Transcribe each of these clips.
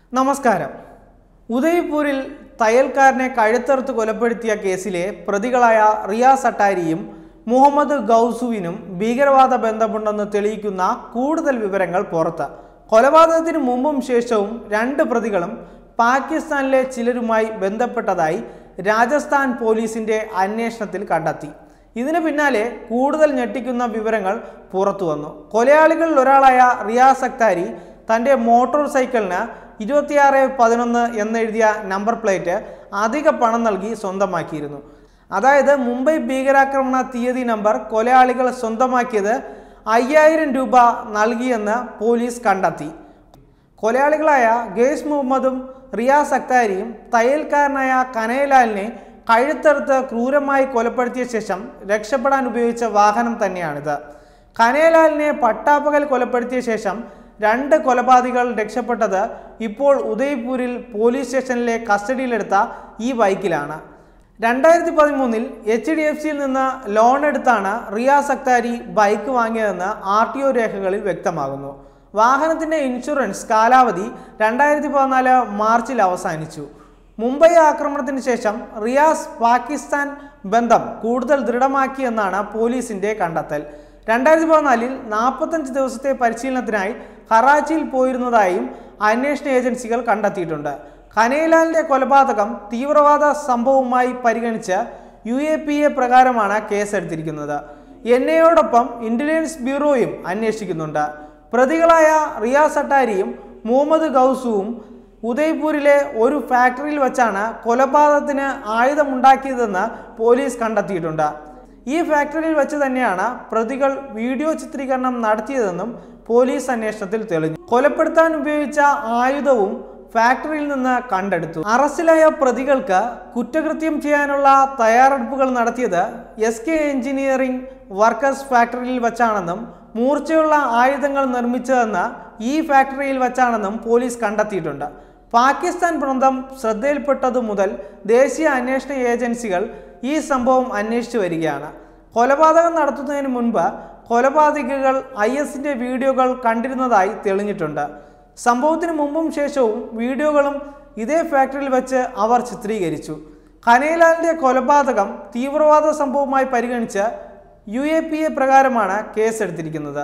നമസ്കാരം ഉദയ്പൂരിൽ തയ്യൽക്കാരനെ കഴുത്തറുത്ത് കൊലപ്പെടുത്തിയ കേസിലെ പ്രതികളായ റിയാസ് അട്ടാരിയും മുഹമ്മദ് ഗൗസുവിനും ഭീകരവാദ ബന്ധമുണ്ടെന്ന് തെളിയിക്കുന്ന കൂടുതൽ വിവരങ്ങൾ പുറത്ത് കൊലപാതകത്തിന് മുമ്പും ശേഷവും രണ്ട് പ്രതികളും പാകിസ്ഥാനിലെ ചിലരുമായി ബന്ധപ്പെട്ടതായി രാജസ്ഥാൻ പോലീസിന്റെ അന്വേഷണത്തിൽ കണ്ടെത്തി ഇതിന് പിന്നാലെ കൂടുതൽ ഞെട്ടിക്കുന്ന വിവരങ്ങൾ പുറത്തു വന്നു കൊലയാളികളിൽ ഒരാളായ റിയാസ് അക്താരി തൻ്റെ മോട്ടോർ സൈക്കിളിന് ഇരുപത്തിയാറ് പതിനൊന്ന് എന്നെഴുതിയ നമ്പർ പ്ലേറ്റ് അധിക പണം നൽകി സ്വന്തമാക്കിയിരുന്നു അതായത് മുംബൈ ഭീകരാക്രമണ തീയതി നമ്പർ കൊലയാളികൾ സ്വന്തമാക്കിയത് അയ്യായിരം രൂപ നൽകിയെന്ന് പോലീസ് കണ്ടെത്തി കൊലയാളികളായ ഗേസ് മുഹമ്മദും റിയാസ് അക്താരിയും തയ്യൽക്കാരനായ കനയലാലിനെ കഴുത്തറുത്ത് ക്രൂരമായി കൊലപ്പെടുത്തിയ ശേഷം രക്ഷപ്പെടാൻ ഉപയോഗിച്ച വാഹനം തന്നെയാണിത് കനയലാലിനെ പട്ടാപ്പകൽ കൊലപ്പെടുത്തിയ ശേഷം രണ്ട് കൊലപാതകൾ രക്ഷപ്പെട്ടത് ഇപ്പോൾ ഉദയ്പൂരിൽ പോലീസ് സ്റ്റേഷനിലെ കസ്റ്റഡിയിലെടുത്ത ഈ ബൈക്കിലാണ് രണ്ടായിരത്തി പതിമൂന്നിൽ എച്ച് ഡി എഫ് സിയിൽ നിന്ന് ലോൺ എടുത്താണ് റിയാസ് അക്താരി ബൈക്ക് വാങ്ങിയതെന്ന് ആർ ടി ഒ രേഖകളിൽ വ്യക്തമാകുന്നു വാഹനത്തിന്റെ ഇൻഷുറൻസ് കാലാവധി രണ്ടായിരത്തി പതിനാല് മാർച്ചിൽ അവസാനിച്ചു മുംബൈ ആക്രമണത്തിന് ശേഷം റിയാസ് പാകിസ്ഥാൻ ബന്ധം കൂടുതൽ ദൃഢമാക്കിയെന്നാണ് പോലീസിന്റെ കണ്ടെത്തൽ രണ്ടായിരത്തി പതിനാലിൽ നാൽപ്പത്തഞ്ച് ദിവസത്തെ പരിശീലനത്തിനായി കറാച്ചിയിൽ പോയിരുന്നതായും അന്വേഷണ ഏജൻസികൾ കണ്ടെത്തിയിട്ടുണ്ട് കനേലാലിന്റെ കൊലപാതകം തീവ്രവാദ സംഭവവുമായി പരിഗണിച്ച് യു എ പി എ പ്രകാരമാണ് കേസെടുത്തിരിക്കുന്നത് എൻ എയോടൊപ്പം ഇന്റലിജൻസ് ബ്യൂറോയും അന്വേഷിക്കുന്നുണ്ട് പ്രതികളായ റിയാസ് അട്ടാരിയും മുഹമ്മദ് ഗൗസുവും ഉദയ്പൂരിലെ ഒരു ഫാക്ടറിയിൽ വെച്ചാണ് കൊലപാതകത്തിന് ആയുധമുണ്ടാക്കിയതെന്ന് പോലീസ് കണ്ടെത്തിയിട്ടുണ്ട് ഈ ഫാക്ടറിയിൽ വെച്ച് തന്നെയാണ് പ്രതികൾ വീഡിയോ ചിത്രീകരണം നടത്തിയതെന്നും പോലീസ് അന്വേഷണത്തിൽ തെളിഞ്ഞു കൊലപ്പെടുത്താൻ ഉപയോഗിച്ച ആയുധവും ഫാക്ടറിയിൽ നിന്ന് കണ്ടെടുത്തു അറസ്റ്റിലായ പ്രതികൾക്ക് കുറ്റകൃത്യം ചെയ്യാനുള്ള തയ്യാറെടുപ്പുകൾ നടത്തിയത് എസ് കെ എഞ്ചിനീയറിംഗ് വർക്കേഴ്സ് ഫാക്ടറിയിൽ വച്ചാണെന്നും മൂർച്ചയുള്ള ആയുധങ്ങൾ നിർമ്മിച്ചതെന്ന് ഈ ഫാക്ടറിയിൽ വച്ചാണെന്നും പോലീസ് കണ്ടെത്തിയിട്ടുണ്ട് പാകിസ്ഥാൻ ബൃന്ദം ശ്രദ്ധയിൽപ്പെട്ടതു മുതൽ ദേശീയ അന്വേഷണ ഏജൻസികൾ ഈ സംഭവം അന്വേഷിച്ചു വരികയാണ് കൊലപാതകം നടത്തുന്നതിന് മുൻപ് കൊലപാതകികൾ ഐ എസിന്റെ വീഡിയോകൾ കണ്ടിരുന്നതായി തെളിഞ്ഞിട്ടുണ്ട് സംഭവത്തിന് മുമ്പും ശേഷവും വീഡിയോകളും ഇതേ ഫാക്ടറിയിൽ വെച്ച് അവർ ചിത്രീകരിച്ചു കനേലാലിന്റെ കൊലപാതകം തീവ്രവാദ സംഭവമായി പരിഗണിച്ച് യു എ പി എ പ്രകാരമാണ് കേസെടുത്തിരിക്കുന്നത്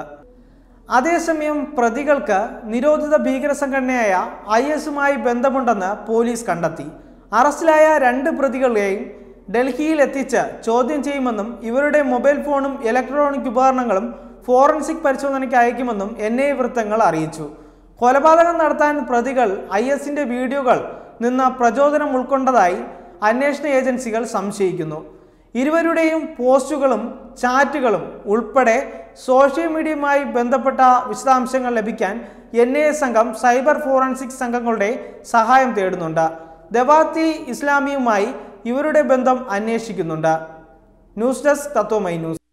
അതേസമയം പ്രതികൾക്ക് നിരോധിത ഭീകര സംഘടനയായ ഐ എസുമായി ബന്ധമുണ്ടെന്ന് പോലീസ് കണ്ടെത്തി അറസ്റ്റിലായ രണ്ട് പ്രതികളെയും ഡൽഹിയിൽ എത്തിച്ച് ചോദ്യം ചെയ്യുമെന്നും ഇവരുടെ മൊബൈൽ ഫോണും ഇലക്ട്രോണിക് ഉപകരണങ്ങളും ഫോറൻസിക് പരിശോധനയ്ക്ക് അയക്കുമെന്നും എൻ ഐ വൃത്തങ്ങൾ അറിയിച്ചു കൊലപാതകം നടത്താൻ പ്രതികൾ ഐ എസിന്റെ വീഡിയോകൾ നിന്ന് പ്രചോദനം ഉൾക്കൊണ്ടതായി അന്വേഷണ ഏജൻസികൾ സംശയിക്കുന്നു ഇരുവരുടെയും പോസ്റ്റുകളും ചാറ്റുകളും ഉൾപ്പെടെ സോഷ്യൽ മീഡിയയുമായി ബന്ധപ്പെട്ട വിശദാംശങ്ങൾ ലഭിക്കാൻ എൻ ഐ എ സംഘം സൈബർ ഫോറൻസിക് സംഘങ്ങളുടെ സഹായം തേടുന്നുണ്ട് ദവാത്തി ഇസ്ലാമിയുമായി ഇവരുടെ ബന്ധം അന്വേഷിക്കുന്നുണ്ട് ന്യൂസ് ഡെസ്ക് തത്വമൈ ന്യൂസ്